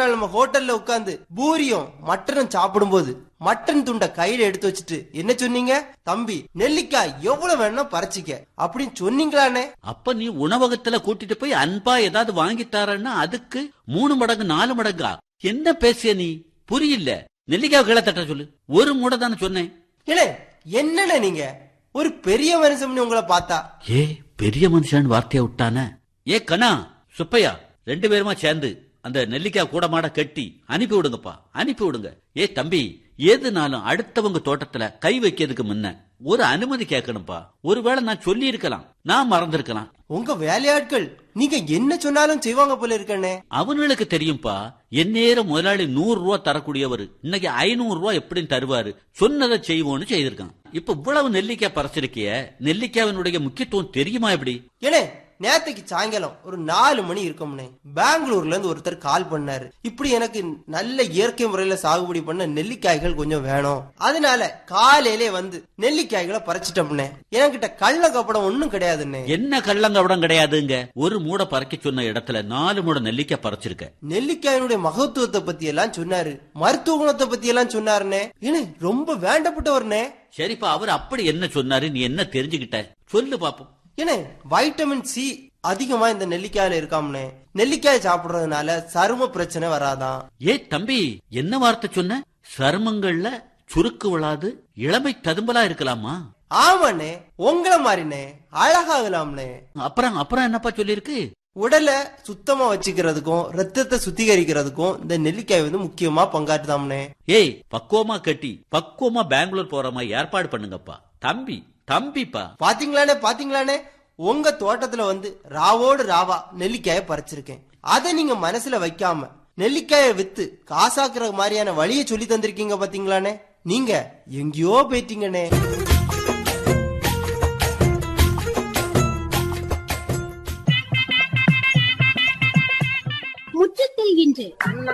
நாள் நம்ம ஹோட்டல்ல உட்கார்ந்து பூரியும் மட்டனும் சாப்பிடும்போது மட்டன் துண்டை கையில எடுத்து வச்சுட்டு என்ன சொன்னீங்க தம்பி நெல்லிக்காய் எவ்வளவு வேணா பறிச்சிக்க அப்படின்னு சொன்னீங்களானே அப்ப நீ உணவகத்துல கூட்டிட்டு போய் அன்பா ஏதாவது வாங்கி தரேன்னா அதுக்கு மூணு மடங்கு நாலு மடங்கா என்ன பேசிய நீ புரியல நெல்லிக்காய் கீழே தட்ட சொல்லு ஒரு மூடை தானே சொன்னேன் ஏலே என்னண்ணே நீங்க ஒரு பெரிய மனுஷன் உங்களை பார்த்தா ஏ பெரிய மனுஷன் வார்த்தைய விட்டானே ஏ கண்ணா சுப்பையா ரெண்டு பேருமா சேர்ந்து அந்த நெல்லிக்காய் கூட மாட கட்டி அனுப்பி விடுங்கப்பா அனுப்பி விடுங்க ஏ தம்பி எதுனாலும் அடுத்தவங்க தோட்டத்துல கை வைக்கிறதுக்கு முன்ன ஒரு அனுமதி கேட்கணும்ப்பா ஒருவேளை நான் சொல்லி இருக்கலாம் நான் மறந்திருக்கலாம் உங்க வேலையாட்கள் நீங்க என்ன சொன்னாலும் செய்வாங்க போல இருக்கண்ணே அவனுக்கு தெரியும்பா எந்நேரம் முதலாளி நூறு ரூபா தரக்கூடியவர் இன்னைக்கு ஐநூறு ரூபா எப்படின்னு தருவாரு சொன்னதை செய்வோம்னு செய்திருக்கான் இப்ப இவ்வளவு நெல்லிக்காய் பறிச்சிருக்கிய நெல்லிக்காவினுடைய முக்கியத்துவம் தெரியுமா எப்படி ஏனே நேத்துக்கு சாயங்காலம் ஒரு நாலு மணி இருக்கும்னே பெங்களூர்ல இருந்து ஒருத்தர் கால் பண்ணாரு இப்படி எனக்கு நல்ல இயற்கை முறையில சாகுபடி பண்ண நெல்லிக்காய்கள் கொஞ்சம் வேணும் அதனால காலையிலே வந்து நெல்லிக்காய்களை பறிச்சிட்டோம்னே என்கிட்ட கள்ள கப்படம் ஒண்ணும் கிடையாதுண்ணே என்ன கள்ளங்கவடம் கிடையாதுங்க ஒரு மூடை பறிக்க சொன்ன இடத்துல நாலு மூடை நெல்லிக்காய் பறிச்சிருக்க நெல்லிக்காயினுடைய மகத்துவத்தை பத்தி எல்லாம் சொன்னாரு மருத்துவ குணத்தை பத்தி எல்லாம் சொன்னாருண்ணே ஏனே ரொம்ப வேண்டப்பட்டவர்னே சரிப்பா அவர் அப்படி என்ன சொன்னாரு நீ என்ன தெரிஞ்சுக்கிட்ட சொல்லு பாப்போம் ஏனே வைட்டமின் சி அதிகமா இந்த நெல்லிக்காயில இருக்காம்னே நெல்லிக்காய் சாப்பிடுறதுனால சரும பிரச்சனை வராதான் ஏ தம்பி என்ன வார்த்தை சொன்ன சருமங்கள்ல சுருக்கு விழாது இளமை ததும்பலா இருக்கலாமா ஆமாண்ணே உங்களை மாதிரினே அழகாகலாம்னே அப்புறம் அப்புறம் என்னப்பா சொல்லியிருக்கு உடலை சுத்தமா வச்சுக்கிறதுக்கும் ரத்தத்தை சுத்திகரிக்கிறதுக்கும் இந்த நெல்லிக்காய் வந்து முக்கியமா பங்காற்றுதாம்னே ஏய் பக்குவமா கட்டி பக்குவமா பெங்களூர் போற மாதிரி ஏற்பாடு பண்ணுங்கப்பா தம்பி தம்பிப்பா பாத்தீங்களானே பாத்தீங்களானே உங்க தோட்டத்துல வந்து ராவோடு ராவா நெல்லிக்காய பறிச்சிருக்கேன் அதை நீங்க மனசுல வைக்காம நெல்லிக்காயை வித்து காசாக்குற மாதிரியான வழியை சொல்லி தந்திருக்கீங்க பாத்தீங்களானே நீங்க எங்கேயோ போயிட்டீங்கண்ணே முற்றத்தில் இன்று